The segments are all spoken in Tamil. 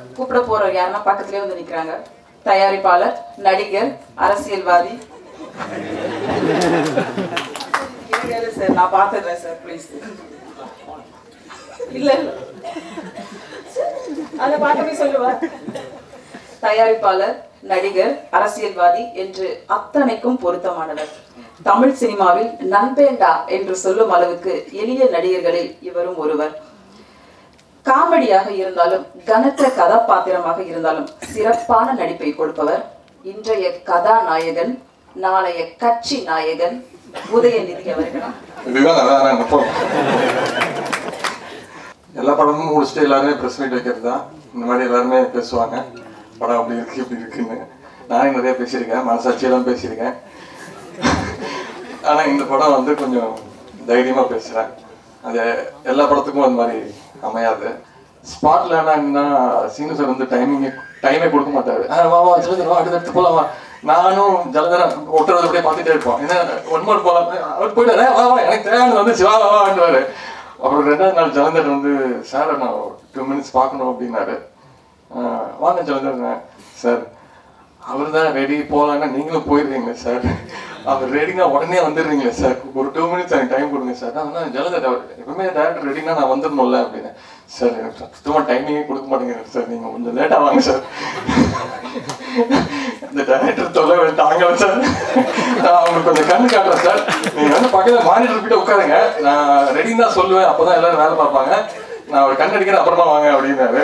கூப்பிட போறவர் யாருன்னா பக்கத்துலயே வந்து நிக்கிறாங்க தயாரிப்பாளர் நடிகர் அரசியல்வாதி இருங்க சார் நான் பார்த்துடுறேன் சார் ப்ளீஸ் இல்ல இல்ல அதை பார்த்தவே சொல்லுவா தயாரிப்பாளர் நடிகர் அரசியல்வாதி என்று அத்தனைக்கும் பொருத்தமானவர் தமிழ் சினிமாவில் நண்பேண்டா என்று சொல்லும் அளவுக்கு எளிய நடிகர்களில் இவரும் ஒருவர் காமெடியாக இருந்தாலும் கனத்த கதாபாத்திரமாக இருந்தாலும் சிறப்பான நடிப்பை கொடுப்பவர் இன்றைய கதாநாயகன் நாளைய கட்சி நாயகன் உதயநிதி அவர்கள் இதுதான் அதான் அனுப்பம் எல்லா படமும் முடிச்சுட்டு எல்லாருமே ப்ரெஸ் மீட் வைக்கிறது தான் இந்த மாதிரி எல்லாருமே பேசுவாங்க படம் அப்படி இருக்கு இப்படி இருக்குன்னு நானே நிறைய பேசியிருக்கேன் மனசாட்சியெல்லாம் பேசியிருக்கேன் ஆனால் இந்த படம் வந்து கொஞ்சம் தைரியமாக பேசுகிறேன் அது எல்லா படத்துக்கும் அந்த மாதிரி அமையாது ஸ்பாட்ல என்னன்னா சீனு சார் வந்து டைமிங் டைமே கொடுக்க மாட்டாரு ஆ, வா வா ஜலதர் வா அடுத்து எடுத்து போலாம் வா நானும் ஜலதரன் ஒட்டுறது அப்படியே பார்த்துட்டே இருப்போம் என்ன ஒன் மோர் போலாம் அவர் போயிட்டாரு "ஏய், வா வா எனக்கு தேவையானது வந்து வா வா வாண்டுவாரு அப்புறம் ரெண்டாவது நாள் ஜலந்தர் வந்து சார் நான் டூ மினிட்ஸ் பார்க்கணும் அப்படின்னாரு ஆ, வாங்க ஜலந்தர் சார் அவர் தான் ரெடி போகலான்னா நீங்களும் போயிடுவீங்களே சார் அவர் ரெடினா உடனே வந்துடுறீங்களே சார் ஒரு டூ மினிட்ஸ் எனக்கு டைம் கொடுங்க சார் நான் ஜலதர் அவர் எப்பவுமே டேரக்டர் ரெடினா நான் வந்துடணும்ல அப்படின்னு சார் எனக்கு சுத்தமாக டைமிங்கே கொடுக்க மாட்டேங்கிறேன் சார் நீங்கள் கொஞ்சம் லேட்டாக வாங்க சார் இந்த டேரக்டர் தொல்லை தாங்கல சார் நான் அவங்களுக்கு கொஞ்சம் கண்ணு காட்டுறேன் சார் நீங்கள் வந்து பக்கத்தில் மானிட்டர் கிட்ட உட்காருங்க நான் ரெடின்னு தான் சொல்லுவேன் அப்போ தான் எல்லாரும் வேலை பார்ப்பாங்க நான் அவர் கண் அடிக்கிறேன் அப்புறமா வாங்க அப்படின்னாரு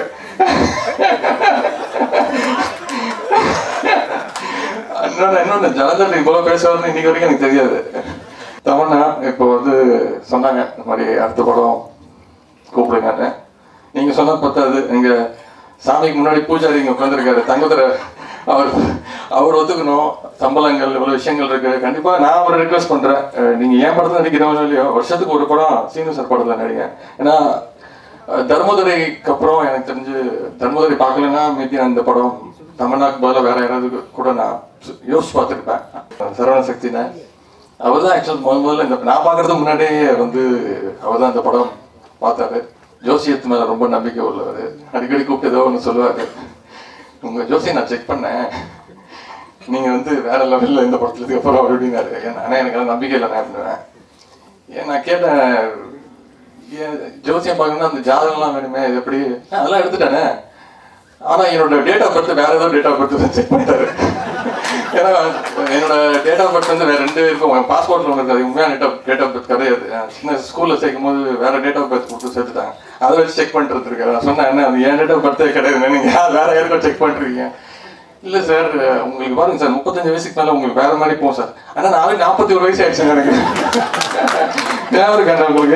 இன்னொன்று இன்னொன்று ஜலந்தர் இவ்வளோ பேசுவார்னு இன்னைக்கு வரைக்கும் எனக்கு தெரியாது தமன்னா இப்போ வந்து சொன்னாங்க இந்த மாதிரி அடுத்த படம் கூப்பிடுங்கன்னு நீங்கள் சொன்னது பத்தாது இங்கே சாமிக்கு முன்னாடி பூஜாரி இங்கே உட்காந்துருக்காரு தங்கத்தில் அவர் அவர் ஒத்துக்கணும் சம்பளங்கள் இவ்வளோ விஷயங்கள் இருக்கு கண்டிப்பாக நான் ஒரு ரிக்வெஸ்ட் பண்ணுறேன் நீங்கள் ஏன் படத்தில் நடிக்கிறவங்க இல்லையோ வருஷத்துக்கு ஒரு படம் சீனு சார் படத்தில் நடிங்க ஏன்னா அஹ், தர்மதுரைக்கு அப்புறம் எனக்கு தெரிஞ்சு தர்மதுரை பார்க்கலன்னா மேபி அந்த படம் தமிழ்நாக்கு பதிலாக வேற யாராவது கூட நான் சு- யோசிச்சு பார்த்துருப்பேன் சரவண சக்தினை அவர் தான் ஆக்சுவல் முதல் முதல்ல இந்த நான் பார்க்கறதுக்கு முன்னாடியே வந்து அவர் தான் இந்த படம் பார்த்தாரு ஜோசியத்து மேல ரொம்ப நம்பிக்கை உள்ளவர் அடிக்கடி கூப்பிட்டு ஏதோ ஒன்று சொல்லுவாரு உங்க ஜோசியை நான் செக் பண்ணேன் நீங்க வந்து வேற லெவல்ல இந்த படத்துக்கு அப்புறம் அப்படின்னாரு ஏன் நானே எனக்கு எல்லாம் நம்பிக்கை இல்லை நான் அப்படின்னேன் ஏன் நான் கேட்டேன் ஏன் ஜோசியம் பார்க்கணும்னா அந்த ஜாதகம்லாம் வேணுமே இது எப்படி "ஆ, அதெல்லாம் எடுத்துட்டானே ஆனா என்னோட டேட் ஆஃப் பர்த் வேற ஏதோ டேட் ஆஃப் பர்த் செக் பண்ணிட்டாரு ஏன்னா என்னோட டேட் ஆஃப் பர்த் வந்து வேற ரெண்டு இருக்கும் பாஸ்போர்ட்ல ஒன்று இருக்காது உண்மையான date of date of birth கிடையாது நான் சின்ன ஸ்கூல்ல சேர்க்கும் போது வேற டேட் ஆஃப் பர்த் கொடுத்து சேர்த்துட்டாங்க அதை வச்சு செக் பண்ணிட்டு இருக்காரு நான் சொன்னேன் என்ன அது என் டேட் ஆஃப் பர்த்தே கிடையாது நீங்க யார் வேற யாருக்கும் செக் பண்ணிருக்கீங்க இல்ல சார் உங்களுக்கு பாருங்க சார் முப்பத்தஞ்சு வயசுக்கு மேல உங்களுக்கு வேற மாதிரி போகும் சார் ஆனா நாளை நாற்பத்தி ஒரு வயசு ஆயிடுச்சு எனக்கு ஞாபகம் இருக்கா உங்களுக்கு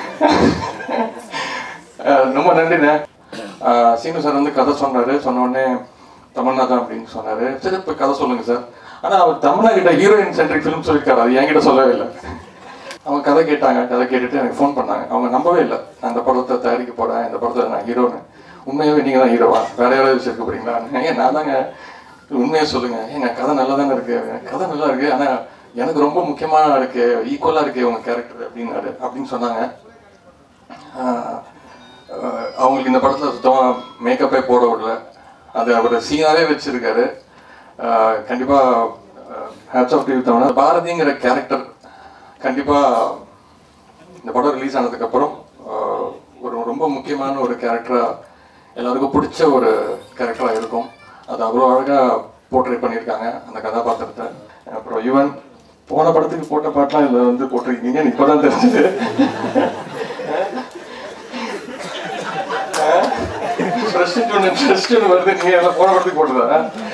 அஹ் ரொம்ப நன்றிண்ணே அஹ் சீனு சார் வந்து கதை சொன்னாரு சொன்ன உடனே தமன்னா தான் அப்படின்னு சொன்னாரு சரி இப்போ கதை சொல்லுங்க சார் ஆனா அவர் தமன்னா கிட்ட ஹீரோயின் சென்ட்ரிக் ஃபிலிம் சொல்லியிருக்காரு அது என்கிட்ட சொல்லவே இல்லை அவங்க கதை கேட்டாங்க கதை கேட்டுட்டு எனக்கு ஃபோன் பண்ணாங்க அவங்க நம்பவே இல்லை நான் இந்த படத்தை தயாரிக்க போறேன் இந்த படத்தில் நான் ஹீரோன்னு உண்மையாவே நீங்க தான் ஹீரோவா வேற யாராவது வச்சிருக்க போறீங்களா ஏன் நான் தாங்க உண்மையா சொல்லுங்க ஏங்க கதை நல்லா தானே இருக்கு கதை நல்லா இருக்கு ஆனா எனக்கு ரொம்ப முக்கியமான இருக்கு ஈக்குவலா இருக்கு உங்க கேரக்டர் அப்படின்னாரு அப்படின்னு சொன்னாங்க ஆஹ் ஆஹ் அவங்களுக்கு இந்த படத்தில் சுத்தமாக மேக்கப்பே போட விடல அது அவர் சீனாவே வச்சிருக்காரு ஆஹ் கண்டிப்பா ஹேட்ஸ் ஆஃப் டிவி தவணை பாரதிங்கிற கேரக்டர் கண்டிப்பா இந்த படம் ரிலீஸ் ஆனதுக்கப்புறம் ஆஹ் ஒரு ரொம்ப முக்கியமான ஒரு கேரக்டரா எல்லாருக்கும் பிடிச்ச ஒரு கேரக்டரா இருக்கும் அது அவ்வளோ அழகா போர்ட்ரே பண்ணியிருக்காங்க அந்த கதாபாத்திரத்தை அப்புறம் யுவன் போன படத்துக்கு போட்ட பாட்டெலாம் இதில் வந்து போட்டிருக்கீங்க இப்போ தான் தெரிஞ்சது ஃப்ரெஷ் ஒன்று ஃப்ரெஷ் ஒன்று வருது நீங்கள் எல்லாம் போன படத்துக்கு போட்டுதா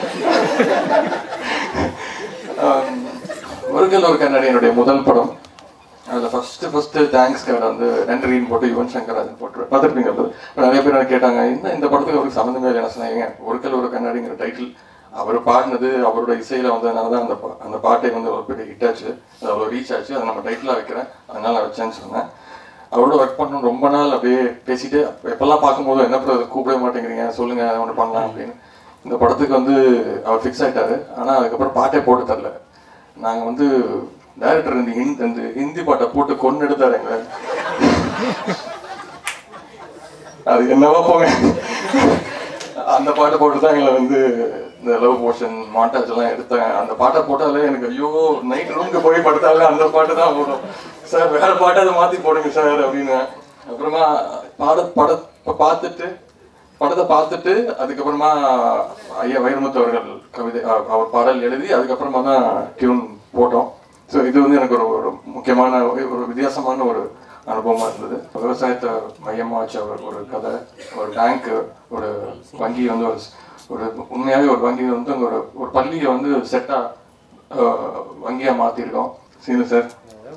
முருகல் ஒரு கண்ணாடி என்னுடைய முதல் படம் அதில் ஃபஸ்ட்டு ஃபஸ்ட்டு தேங்க்ஸ் கார்டு வந்து நன்றின்னு போட்டு யுவன் சங்கர் ராஜன் போட்டு பார்த்துருப்பீங்க அது நிறைய பேர் எனக்கு கேட்டாங்க என்ன இந்த படத்துக்கு அவருக்கு சம்மந்தமே இல்லை என்ன சொன்னாங்க ஒருக்கல் ஒரு கண்ணாடிங்கிற டைட்டில் அவர் பாடினது அவரோட இசையில் வந்ததுனால தான் அந்த பா- அந்த பாட்டை வந்து ஒரு பெரிய ஹிட் ஆச்சு அது அவ்வளோ ரீச் ஆச்சு அதை நம்ம டைட்டிலாக வைக்கிறேன் அதனால நான் வச்சேன்னு சொன்னேன் அவரோட ஒர்க் பண்ணணும் ரொம்ப நாள் அப்படியே பேசிட்டு எப்பெல்லாம் பார்க்கும்போது என்ன பிரதர் கூப்பிடவே மாட்டேங்கிறீங்க சொல்லுங்க ஒன்று பண்ணலாம் அப்படின்னு இந்த படத்துக்கு வந்து அவர் ஃபிக்ஸ் ஆயிட்டாரு ஆனால் அதுக்கப்புறம் பாட்டே போட்டு தரல நாங்கள் வந்து டைரக்டர் இந்த ஹிந்தி இந்த ஹிந்தி பாட்டை போட்டு கொண்டு எடுத்தாரு எங்களை அது என்னவோ போங்க அந்த பாட்டை போட்டு தான் எங்களை வந்து இந்த லவ் போர்ஷன் மாண்டாஜ் எல்லாம் எடுத்தாங்க அந்த பாட்டை போட்டாலே எனக்கு ஐயோ நைட் ரூமுக்கு போய் படுத்தாலே அந்த பாட்டு தான் வரும் சார் வேற பாட்டை அதை மாற்றி போடுங்க சார் அப்படின்னு அப்புறமா பாட பட பார்த்துட்டு படத்தை பார்த்துட்டு அதுக்கப்புறமா ஐயா வைரமுத்து அவர்கள் கவிதை அ- அவர் பாடல் எழுதி அதுக்கப்புறமா தான் டியூன் போட்டோம் ஸோ இது வந்து எனக்கு ஒரு ஒரு முக்கியமான ஒரு- ஒரு வித்தியாசமான ஒரு அனுபவமாக இருந்தது விவசாயத்தை மையமாக வச்ச ஒரு ஒரு கதை ஒரு பேங்க்கு ஒரு வங்கி வந்து ஒரு ஒரு உண்மையாகவே ஒரு வங்கி வந்து அங்க ஒரு ஒரு பள்ளியை வந்து செட்டாக வங்கியாக மாற்றிருக்கோம் சீனு சார்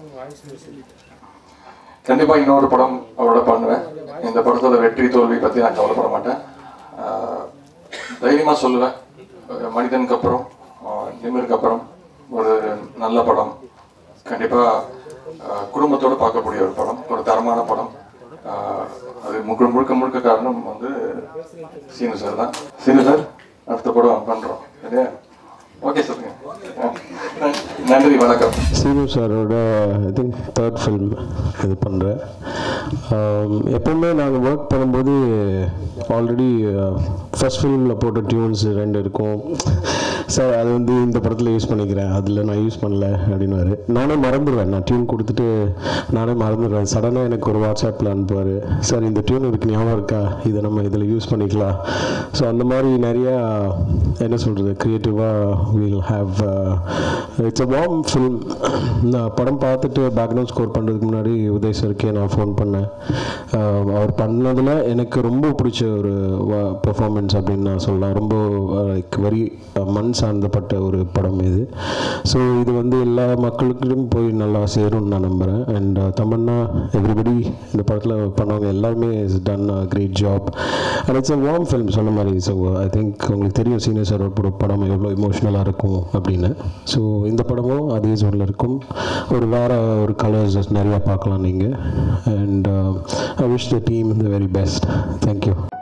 கண்டிப்பா இன்னொரு படம் அவரோட பண்ணுவேன் இந்த படத்தோட வெற்றி தோல்வி பத்தி நான் கவலைப்பட மாட்டேன் ஆஹ் தைரியமா சொல்லுவேன் அஹ் மனிதனுக்கு அப்புறம் ஆஹ் நிமிருக்கு அப்புறம் ஒரு நல்ல படம் கண்டிப்பா ஆஹ் குடும்பத்தோட பார்க்கக்கூடிய ஒரு படம் ஒரு தரமான படம் ஆஹ் அது முழுக்க முழுக்க முழுக்க காரணம் வந்து சீனு சார் தான் சீனு சார் அடுத்த படம் பண்றோம் சரியா ஓகே சொல்லுங்க நன்றி வணக்கம் சீனு சாரோட ஐ திங்க் தேர்ட் ஃபில்ம் இது பண்ணுறேன் எப்பவுமே நாங்கள் ஒர்க் பண்ணும்போது ஆல்ரெடி ஃபர்ஸ்ட் ஃபிலிமில் போட்ட டியூன்ஸ் ரெண்டு இருக்கும் சார் அது வந்து இந்த படத்தில் யூஸ் பண்ணிக்கிறேன் அதில் நான் யூஸ் பண்ணல அப்படின்னுவாரு நானே மறந்துடுவேன் நான் டியூன் கொடுத்துட்டு நானே மறந்துடுவேன் சடனாக எனக்கு ஒரு வாட்ஸ்அப்பில் அனுப்புவார் சார் இந்த டியூன் இருக்கு ஞாபகம் இருக்கா இதை நம்ம இதில் யூஸ் பண்ணிக்கலாம் ஸோ அந்த மாதிரி நிறையா என்ன சொல்கிறது க்ரியேட்டிவாக we'll have it's a warm film நான் படம் பார்த்துட்டு பேக்ரவுண்ட் ஸ்கோர் பண்ணுறதுக்கு முன்னாடி உதய் சருக்கே நான் ஃபோன் பண்ணேன் அஹ் அவர் பண்ணதில் எனக்கு ரொம்ப பிடிச்ச ஒரு பெர்ஃபார்மன்ஸ் அப்படின்னு நான் சொல்லலாம் ரொம்ப லைக் வெரி மண் சார்ந்தப்பட்ட ஒரு படம் இது ஸோ இது வந்து எல்லா மக்களுக்கும் போய் நல்லா சேரும்னு நான் நம்புகிறேன் அண்ட் தமன்னா எவ்ரிபடி இந்த படத்தில் பண்ணவங்க எல்லாருமே is done a great job and it's a warm film சொன்ன மாதிரி ஸோ ஐ திங்க் உங்களுக்கு தெரியும் சீனியர் சார் படம் எவ்வளோ இமோஷ்னலாக இருக்கும் அப்படின்னு ஸோ இந்த படமும் அதே ஜோனில் இருக்கும் ஒரு வேறு ஒரு கலர்ஸ் நிறையா பார்க்கலாம் நீங்கள் and I wish the team the very best thank you